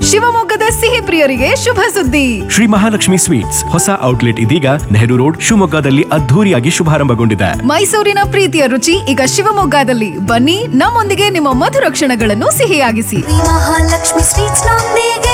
ಶಿವಮೊಗ್ಗದ ಸಿಹಿ ಪ್ರಿಯರಿಗೆ ಶುಭ ಸುದ್ದಿ ಶ್ರೀ ಮಹಾಲಕ್ಷ್ಮಿ ಸ್ವೀಟ್ಸ್ ಹೊಸ ಔಟ್ಲೆಟ್ ಇದೀಗ ನೆಹರು ರೋಡ್ ಶಿವಮೊಗ್ಗದಲ್ಲಿ ಅದ್ಧೂರಿಯಾಗಿ ಶುಭಾರಂಭಗೊಂಡಿದೆ ಮೈಸೂರಿನ ಪ್ರೀತಿಯ ರುಚಿ ಈಗ ಶಿವಮೊಗ್ಗದಲ್ಲಿ ಬನ್ನಿ ನಮ್ಮೊಂದಿಗೆ ನಿಮ್ಮ ಮಧುರ ಕ್ಷಣಗಳನ್ನು ಸಿಹಿಯಾಗಿಸಿ ಮಹಾಲಕ್ಷ್ಮಿ ಸ್ವೀಟ್ಸ್ ನೊಂದಿಗೆ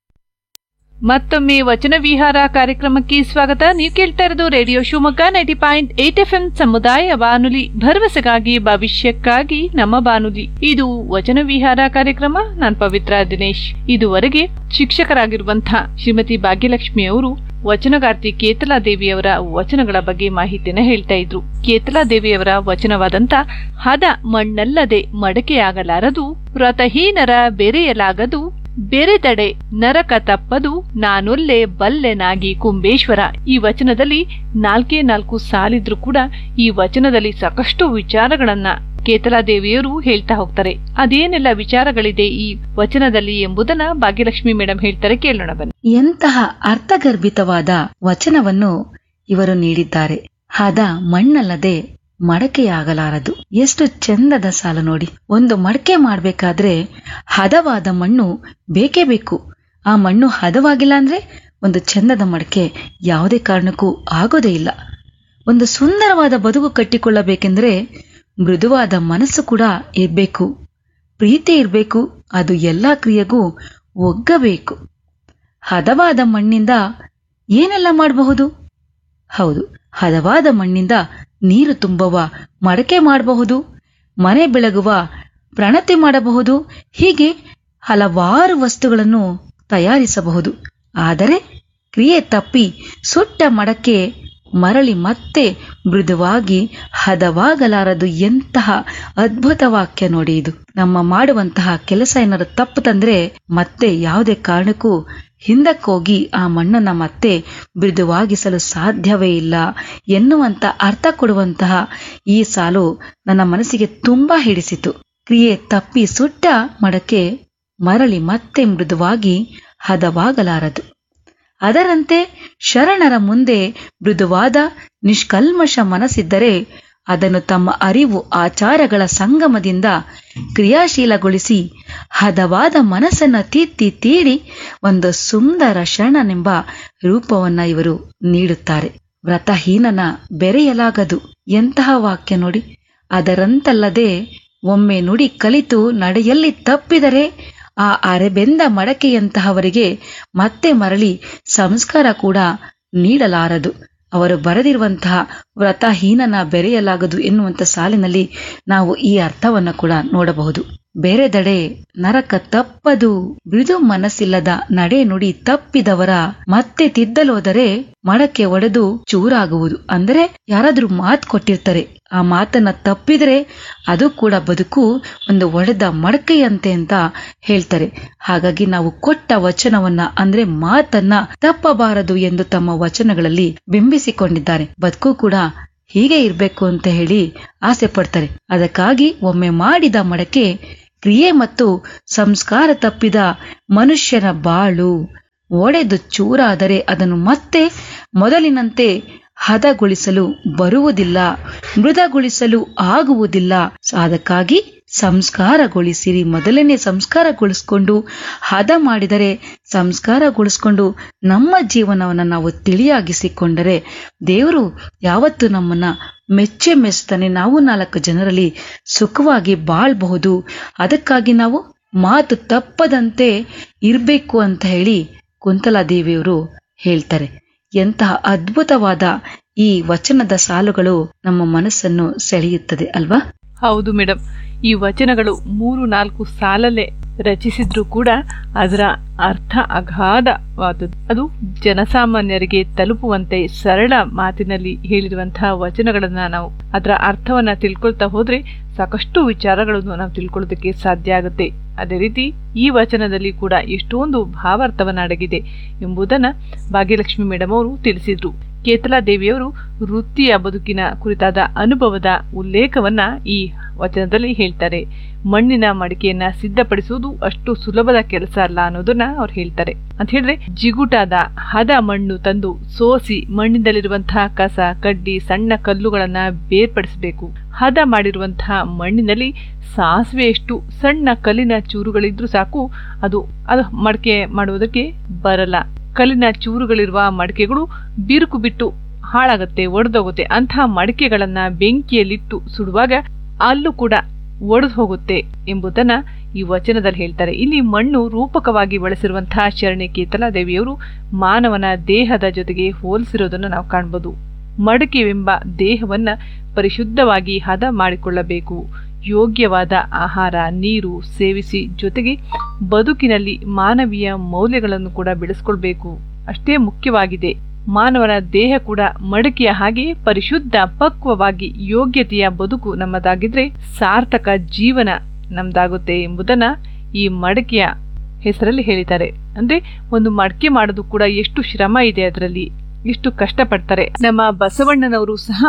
ಮತ್ತೊಮ್ಮೆ ವಚನ ವಿಹಾರ ಕಾರ್ಯಕ್ರಮಕ್ಕೆ ಸ್ವಾಗತ ನೀವು ಕೇಳ್ತಾ ಇರೋದು radio Shivamogga ninety point eight F M ಸಮುದಾಯ ಬಾನುಲಿ ಭರವಸೆಗಾಗಿ ಭವಿಷ್ಯಕ್ಕಾಗಿ ನಮ್ಮ ಬಾನುಲಿ ಇದು ವಚನ ವಿಹಾರ ಕಾರ್ಯಕ್ರಮ ನಾನ್ ಪವಿತ್ರ ದಿನೇಶ್ ಇದುವರೆಗೆ ಶಿಕ್ಷಕರಾಗಿರುವಂತಹ ಶ್ರೀಮತಿ ಭಾಗ್ಯಲಕ್ಷ್ಮಿ ಅವರು ವಚನಗಾರ್ತಿ ಕೇತಲಾ ದೇವಿಯವರ ವಚನಗಳ ಬಗ್ಗೆ ಮಾಹಿತಿನ ಹೇಳ್ತಾ ಇದ್ರು ಕೇತಲಾ ದೇವಿಯವರ ವಚನವಾದಂತ ಹದ ಮಣ್ಣಲ್ಲದೆ ಮಡಕೆಯಾಗಲಾರದು ವ್ರತಹೀನರ ಬೆರೆಯಲಾಗದು ಬೆರೆದಡೆ ನರಕ ತಪ್ಪದು ನಾನೊಲ್ಲೆ ಬಲ್ಲೆನಾಗಿ ಕುಂಬೇಶ್ವರ ಈ ವಚನದಲ್ಲಿ ನಾಲ್ಕೇ ನಾಲ್ಕು ಸಾಲಿದ್ರು ಕೂಡ ಈ ವಚನದಲ್ಲಿ ಸಾಕಷ್ಟು ವಿಚಾರಗಳನ್ನ ಕೇತಲಾದೇವಿಯವರು ಹೇಳ್ತಾ ಹೋಗ್ತಾರೆ ಅದೇನೆಲ್ಲ ವಿಚಾರಗಳಿದೆ ಈ ವಚನದಲ್ಲಿ ಎಂಬುದನ್ನ ಭಾಗ್ಯಲಕ್ಷ್ಮಿ ಮೇಡಮ್ ಹೇಳ್ತಾರೆ ಕೇಳೋಣ ಬನ್ನಿ ಎಂತಹ ಅರ್ಥಗರ್ಭಿತವಾದ ವಚನವನ್ನು ಇವರು ನೀಡಿದ್ದಾರೆ ಹದ ಮಣ್ಣಲ್ಲದೆ ಮಡಕೆಯಾಗಲಾರದು ಎಷ್ಟು ಚಂದದ ಸಾಲು ನೋಡಿ ಒಂದು ಮಡಕೆ ಮಾಡ್ಬೇಕಾದ್ರೆ ಹದವಾದ ಮಣ್ಣು ಬೇಕೇ ಬೇಕು ಆ ಮಣ್ಣು ಹದವಾಗಿಲ್ಲ ಅಂದ್ರೆ ಒಂದು ಚಂದದ ಮಡಕೆ ಯಾವುದೇ ಕಾರಣಕ್ಕೂ ಆಗೋದೇ ಇಲ್ಲ ಒಂದು ಸುಂದರವಾದ ಬದುಕು ಕಟ್ಟಿಕೊಳ್ಳಬೇಕೆಂದ್ರೆ ಮೃದುವಾದ ಮನಸ್ಸು ಕೂಡ ಇರ್ಬೇಕು ಪ್ರೀತಿ ಇರಬೇಕು ಅದು ಎಲ್ಲಾ ಕ್ರಿಯೆಗೂ ಒಗ್ಗಬೇಕು ಹದವಾದ ಮಣ್ಣಿಂದ ಏನೆಲ್ಲ ಮಾಡಬಹುದು ಹೌದು ಹದವಾದ ಮಣ್ಣಿಂದ ನೀರು ತುಂಬುವ ಮಡಕೆ ಮಾಡಬಹುದು ಮನೆ ಬೆಳಗುವ ಪ್ರಣತಿ ಮಾಡಬಹುದು ಹೀಗೆ ಹಲವಾರು ವಸ್ತುಗಳನ್ನು ತಯಾರಿಸಬಹುದು ಆದರೆ ಕ್ರಿಯೆ ತಪ್ಪಿ ಸುಟ್ಟ ಮಡಕೆ ಮರಳಿ ಮತ್ತೆ ಮೃದುವಾಗಿ ಹದವಾಗಲಾರದು ಎಂತಹ ಅದ್ಭುತ ವಾಕ್ಯ ನೋಡಿ ಇದು ನಮ್ಮ ಮಾಡುವಂತಹ ಕೆಲಸ ಏನಾದ್ರು ತಪ್ಪು ತಂದ್ರೆ ಮತ್ತೆ ಯಾವುದೇ ಕಾರಣಕ್ಕೂ ಹಿಂದಕ್ಕೋಗಿ ಆ ಮಣ್ಣನ್ನ ಮತ್ತೆ ಮೃದುವಾಗಿಸಲು ಸಾಧ್ಯವೇ ಇಲ್ಲ ಎನ್ನುವಂತ ಅರ್ಥ ಕೊಡುವಂತಹ ಈ ಸಾಲು ನನ್ನ ಮನಸ್ಸಿಗೆ ತುಂಬಾ ಹಿಡಿಸಿತು ಕ್ರಿಯೆ ತಪ್ಪಿ ಸುಟ್ಟ ಮಡಕೆ ಮರಳಿ ಮತ್ತೆ ಮೃದುವಾಗಿ ಹದವಾಗಲಾರದು ಅದರಂತೆ ಶರಣರ ಮುಂದೆ ಮೃದುವಾದ ನಿಷ್ಕಲ್ಮಶ ಮನಸ್ಸಿದ್ದರೆ ಅದನ್ನು ತಮ್ಮ ಅರಿವು ಆಚಾರಗಳ ಸಂಗಮದಿಂದ ಕ್ರಿಯಾಶೀಲಗೊಳಿಸಿ ಹದವಾದ ಮನಸ್ಸನ್ನ ತಿತ್ತಿ ತೀಡಿ ಒಂದು ಸುಂದರ ಶರಣನೆಂಬ ರೂಪವನ್ನ ಇವರು ನೀಡುತ್ತಾರೆ ವ್ರತಹೀನನ ಬೆರೆಯಲಾಗದು ಎಂತಹ ವಾಕ್ಯ ನೋಡಿ ಅದರಂತಲ್ಲದೆ ಒಮ್ಮೆ ನುಡಿ ಕಲಿತು ನಡೆಯಲ್ಲಿ ತಪ್ಪಿದರೆ ಆ ಅರೆಬೆಂದ ಮಡಕೆಯಂತಹವರಿಗೆ ಮತ್ತೆ ಮರಳಿ ಸಂಸ್ಕಾರ ಕೂಡ ನೀಡಲಾರದು ಅವರು ಬರೆದಿರುವಂತಹ ವ್ರತಹೀನನ ಬೆರೆಯಲಾಗದು ಎನ್ನುವಂತ ಸಾಲಿನಲ್ಲಿ ನಾವು ಈ ಅರ್ಥವನ್ನ ಕೂಡ ನೋಡಬಹುದು ಬೇರೆದಡೆ ನರಕ ತಪ್ಪದು ಮೃದು ಮನಸ್ಸಿಲ್ಲದ ನಡೆ ನುಡಿ ತಪ್ಪಿದವರ ಮತ್ತೆ ತಿದ್ದಲೋದರೆ ಮಡಕೆ ಒಡೆದು ಚೂರಾಗುವುದು ಅಂದರೆ ಯಾರಾದ್ರೂ ಮಾತು ಕೊಟ್ಟಿರ್ತಾರೆ ಆ ಮಾತನ್ನ ತಪ್ಪಿದ್ರೆ ಅದು ಕೂಡ ಬದುಕು ಒಂದು ಒಡೆದ ಮಡಕೆಯಂತೆ ಅಂತ ಹೇಳ್ತಾರೆ ಹಾಗಾಗಿ ನಾವು ಕೊಟ್ಟ ವಚನವನ್ನ ಅಂದ್ರೆ ಮಾತನ್ನ ತಪ್ಪಬಾರದು ಎಂದು ತಮ್ಮ ವಚನಗಳಲ್ಲಿ ಬಿಂಬಿಸಿಕೊಂಡಿದ್ದಾರೆ ಬದುಕು ಕೂಡ ಹೀಗೆ ಇರ್ಬೇಕು ಅಂತ ಹೇಳಿ ಆಸೆ ಪಡ್ತಾರೆ ಅದಕ್ಕಾಗಿ ಒಮ್ಮೆ ಮಾಡಿದ ಮಡಕೆ ಕ್ರಿಯೆ ಮತ್ತು ಸಂಸ್ಕಾರ ತಪ್ಪಿದ ಮನುಷ್ಯನ ಬಾಳು ಒಡೆದು ಚೂರಾದರೆ ಅದನ್ನು ಮತ್ತೆ ಮೊದಲಿನಂತೆ ಹದಗೊಳಿಸಲು ಬರುವುದಿಲ್ಲ ಮೃದಗೊಳಿಸಲು ಆಗುವುದಿಲ್ಲ ಅದಕ್ಕಾಗಿ ಸಂಸ್ಕಾರಗೊಳಿಸಿರಿ ಮೊದಲನೇ ಸಂಸ್ಕಾರಗೊಳಿಸ್ಕೊಂಡು ಹದ ಮಾಡಿದರೆ ಸಂಸ್ಕಾರಗೊಳಿಸ್ಕೊಂಡು ನಮ್ಮ ಜೀವನವನ್ನು ನಾವು ತಿಳಿಯಾಗಿಸಿಕೊಂಡರೆ ದೇವರು ಯಾವತ್ತು ನಮ್ಮನ್ನ ಮೆಚ್ಚೆ ಮೆಚ್ತಾನೆ ನಾವು ನಾಲ್ಕು ಜನರಲ್ಲಿ ಸುಖವಾಗಿ ಬಾಳ್ಬಹುದು ಅದಕ್ಕಾಗಿ ನಾವು ಮಾತು ತಪ್ಪದಂತೆ ಇರಬೇಕು ಅಂತ ಹೇಳಿ ಕುಂತಲಾದೇವಿಯವರು ಹೇಳ್ತಾರೆ ಎಂತಹ ಅದ್ಭುತವಾದ ಈ ವಚನದ ಸಾಲುಗಳು ನಮ್ಮ ಮನಸ್ಸನ್ನು ಸೆಳೆಯುತ್ತದೆ ಅಲ್ವಾ ಹೌದು ಮೇಡಮ್ ಈ ವಚನಗಳು ಮೂರು ನಾಲ್ಕು ಸಾಲಲ್ಲೇ ರಚಿಸಿದ್ರು ಕೂಡ ಅದರ ಅರ್ಥ ಅಗಾಧವಾದದ್ದು ಅದು ಜನಸಾಮಾನ್ಯರಿಗೆ ತಲುಪುವಂತೆ ಸರಳ ಮಾತಿನಲ್ಲಿ ಹೇಳಿರುವಂತಹ ವಚನಗಳನ್ನ ನಾವು ಅದರ ಅರ್ಥವನ್ನ ತಿಳ್ಕೊಳ್ತಾ ಹೋದ್ರೆ ಸಾಕಷ್ಟು ವಿಚಾರಗಳನ್ನು ನಾವು ತಿಳ್ಕೊಳ್ಳೋದಕ್ಕೆ ಸಾಧ್ಯ ಆಗುತ್ತೆ ಅದೇ ರೀತಿ ಈ ವಚನದಲ್ಲಿ ಕೂಡ ಎಷ್ಟೊಂದು ಭಾವಾರ್ಥವನ್ನ ಅಡಗಿದೆ ಎಂಬುದನ್ನ ಭಾಗ್ಯಲಕ್ಷ್ಮಿ ಮೇಡಮ್ ಅವರು ತಿಳಿಸಿದ್ರು ಕೇತಲಾ ದೇವಿಯವರು ವೃತ್ತಿಯ ಬದುಕಿನ ಕುರಿತಾದ ಅನುಭವದ ಉಲ್ಲೇಖವನ್ನ ಈ ವಚನದಲ್ಲಿ ಹೇಳ್ತಾರೆ ಮಣ್ಣಿನ ಮಡಿಕೆಯನ್ನ ಸಿದ್ಧಪಡಿಸುವುದು ಅಷ್ಟು ಸುಲಭದ ಕೆಲಸ ಅಲ್ಲ ಅನ್ನೋದನ್ನ ಅವ್ರು ಹೇಳ್ತಾರೆ ಅಂತ ಹೇಳಿದ್ರೆ ಜಿಗುಟಾದ ಹದ ಮಣ್ಣು ತಂದು ಸೋಸಿ ಮಣ್ಣಿನಲ್ಲಿರುವಂತಹ ಕಸ ಕಡ್ಡಿ ಸಣ್ಣ ಕಲ್ಲುಗಳನ್ನ ಬೇರ್ಪಡಿಸಬೇಕು ಹದ ಮಾಡಿರುವಂತಹ ಮಣ್ಣಿನಲ್ಲಿ ಸಾಸಿವೆಯಷ್ಟು ಸಣ್ಣ ಕಲ್ಲಿನ ಚೂರುಗಳಿದ್ರೂ ಸಾಕು ಅದು ಅದು ಮಡಕೆ ಮಾಡುವುದಕ್ಕೆ ಬರಲ್ಲ ಕಲ್ಲಿನ ಚೂರುಗಳಿರುವ ಮಡಿಕೆಗಳು ಬಿರುಕು ಬಿಟ್ಟು ಹಾಳಾಗತ್ತೆ ಒಡೆದೋಗುತ್ತೆ ಅಂತಹ ಮಡಿಕೆಗಳನ್ನ ಬೆಂಕಿಯಲ್ಲಿಟ್ಟು ಸುಡುವಾಗ ಅಲ್ಲೂ ಕೂಡ ಒಡೆದು ಹೋಗುತ್ತೆ ಎಂಬುದನ್ನ ಈ ವಚನದಲ್ಲಿ ಹೇಳ್ತಾರೆ ಇಲ್ಲಿ ಮಣ್ಣು ರೂಪಕವಾಗಿ ಬಳಸಿರುವಂತಹ ಶರಣೆ ಕೇತಲಾ ದೇವಿಯವರು ಮಾನವನ ದೇಹದ ಜೊತೆಗೆ ಹೋಲಿಸಿರೋದನ್ನು ನಾವು ಕಾಣ್ಬೋದು ಮಡಕೆವೆಂಬ ದೇಹವನ್ನ ಪರಿಶುದ್ಧವಾಗಿ ಹದ ಮಾಡಿಕೊಳ್ಳಬೇಕು ಯೋಗ್ಯವಾದ ಆಹಾರ ನೀರು ಸೇವಿಸಿ ಜೊತೆಗೆ ಬದುಕಿನಲ್ಲಿ ಮಾನವೀಯ ಮೌಲ್ಯಗಳನ್ನು ಕೂಡ ಬೆಳೆಸ್ಕೊಳ್ಬೇಕು ಅಷ್ಟೇ ಮುಖ್ಯವಾಗಿದೆ ಮಾನವನ ದೇಹ ಕೂಡ ಮಡಕೆಯ ಹಾಗೆ ಪರಿಶುದ್ಧ ಪಕ್ವವಾಗಿ ಯೋಗ್ಯತೆಯ ಬದುಕು ನಮ್ಮದಾಗಿದ್ರೆ ಸಾರ್ಥಕ ಜೀವನ ನಮ್ದಾಗುತ್ತೆ ಎಂಬುದನ್ನ ಈ ಮಡಕೆಯ ಹೆಸರಲ್ಲಿ ಹೇಳಿದ್ದಾರೆ ಅಂದ್ರೆ ಒಂದು ಮಡಕೆ ಮಾಡೋದು ಕೂಡ ಎಷ್ಟು ಶ್ರಮ ಇದೆ ಅದರಲ್ಲಿ ಎಷ್ಟು ಕಷ್ಟಪಡ್ತಾರೆ ನಮ್ಮ ಬಸವಣ್ಣನವರು ಸಹ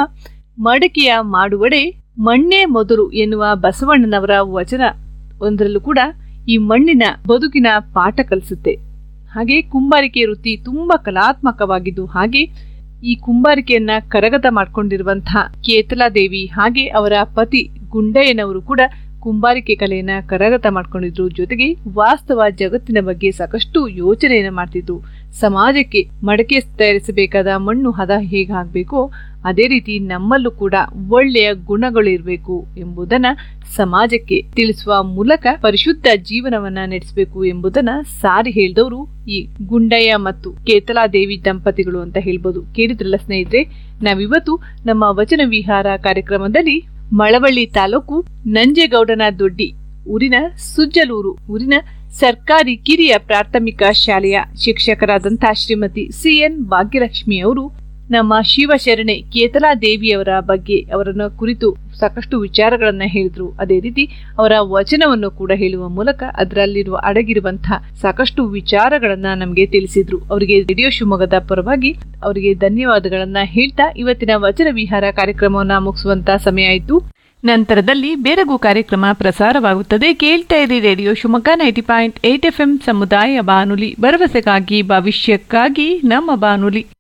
ಮಡಕೆಯ ಮಾಡುವಡೆ ಮಣ್ಣೇ ಮೊದಲು ಎನ್ನುವ ಬಸವಣ್ಣನವರ ವಚನ ಒಂದರಲ್ಲೂ ಕೂಡ ಈ ಮಣ್ಣಿನ ಬದುಕಿನ ಪಾಠ ಕಲಿಸುತ್ತೆ ಹಾಗೆ ಕುಂಬಾರಿಕೆ ವೃತ್ತಿ ತುಂಬಾ ಕಲಾತ್ಮಕವಾಗಿದ್ದು ಹಾಗೆ ಈ ಕುಂಬಾರಿಕೆಯನ್ನ ಕರಗತ ಮಾಡ್ಕೊಂಡಿರುವಂತಹ ಕೇತಲಾ ದೇವಿ ಹಾಗೆ ಅವರ ಪತಿ ಗುಂಡಯ್ಯನವರು ಕೂಡ ಕುಂಬಾರಿಕೆ ಕಲೆಯನ್ನ ಕರಗತ ಮಾಡ್ಕೊಂಡಿದ್ರು ಜೊತೆಗೆ ವಾಸ್ತವ ಜಗತ್ತಿನ ಬಗ್ಗೆ ಸಾಕಷ್ಟು ಯೋಚನೆಯನ್ನ ಮಾಡ್ತಿದ್ರು ಸಮಾಜಕ್ಕೆ ಮಡಕೆ ತಯಾರಿಸಬೇಕಾದ ಮಣ್ಣು ಹದ ಹೇಗಾಗಬೇಕೋ ಅದೇ ರೀತಿ ನಮ್ಮಲ್ಲೂ ಕೂಡ ಒಳ್ಳೆಯ ಗುಣಗಳು ಇರಬೇಕು ಎಂಬುದನ್ನ ಸಮಾಜಕ್ಕೆ ತಿಳಿಸುವ ಮೂಲಕ ಪರಿಶುದ್ಧ ಜೀವನವನ್ನ ನಡೆಸಬೇಕು ಎಂಬುದನ್ನ ಸಾರಿ ಹೇಳಿದವರು ಈ ಗುಂಡಯ್ಯ ಮತ್ತು ಕೇತಲಾ ದೇವಿ ದಂಪತಿಗಳು ಅಂತ ಹೇಳ್ಬೋದು ಕೇಳಿದ್ರಲ್ಲ ಸ್ನೇಹಿತರೆ ನಾವಿವತ್ತು ನಮ್ಮ ವಚನ ವಿಹಾರ ಕಾರ್ಯಕ್ರಮದಲ್ಲಿ ಮಳವಳ್ಳಿ ತಾಲೂಕು ನಂಜೇಗೌಡನ ದೊಡ್ಡಿ ಊರಿನ ಸುಜ್ಜಲೂರು ಊರಿನ ಸರ್ಕಾರಿ ಕಿರಿಯ ಪ್ರಾಥಮಿಕ ಶಾಲೆಯ ಶಿಕ್ಷಕರಾದಂತಹ ಶ್ರೀಮತಿ ಸಿಎನ್ ಭಾಗ್ಯಲಕ್ಷ್ಮಿ ಅವರು ನಮ್ಮ ಶಿವಶರಣೆ ಕೇತಲಾ ದೇವಿಯವರ ಬಗ್ಗೆ ಅವರನ್ನ ಕುರಿತು ಸಾಕಷ್ಟು ವಿಚಾರಗಳನ್ನ ಹೇಳಿದ್ರು ಅದೇ ರೀತಿ ಅವರ ವಚನವನ್ನು ಕೂಡ ಹೇಳುವ ಮೂಲಕ ಅದರಲ್ಲಿರುವ ಅಡಗಿರುವಂತಹ ಸಾಕಷ್ಟು ವಿಚಾರಗಳನ್ನ ನಮಗೆ ತಿಳಿಸಿದ್ರು ಅವರಿಗೆ ರೇಡಿಯೋ ಶಿವಮೊಗ್ಗದ ಪರವಾಗಿ ಅವರಿಗೆ ಧನ್ಯವಾದಗಳನ್ನ ಹೇಳ್ತಾ ಇವತ್ತಿನ ವಚನ ವಿಹಾರ ಕಾರ್ಯಕ್ರಮವನ್ನ ಮುಗಿಸುವಂತ ಸಮಯ ಆಯಿತು ನಂತರದಲ್ಲಿ ಬೇರಗೂ ಕಾರ್ಯಕ್ರಮ ಪ್ರಸಾರವಾಗುತ್ತದೆ ಕೇಳ್ತಾ ಇರಿ radio Shivamogga ninety point eight F ಸಮುದಾಯ ಬಾನುಲಿ ಭರವಸೆಗಾಗಿ ಭವಿಷ್ಯಕ್ಕಾಗಿ ನಮ್ಮ ಬಾನುಲಿ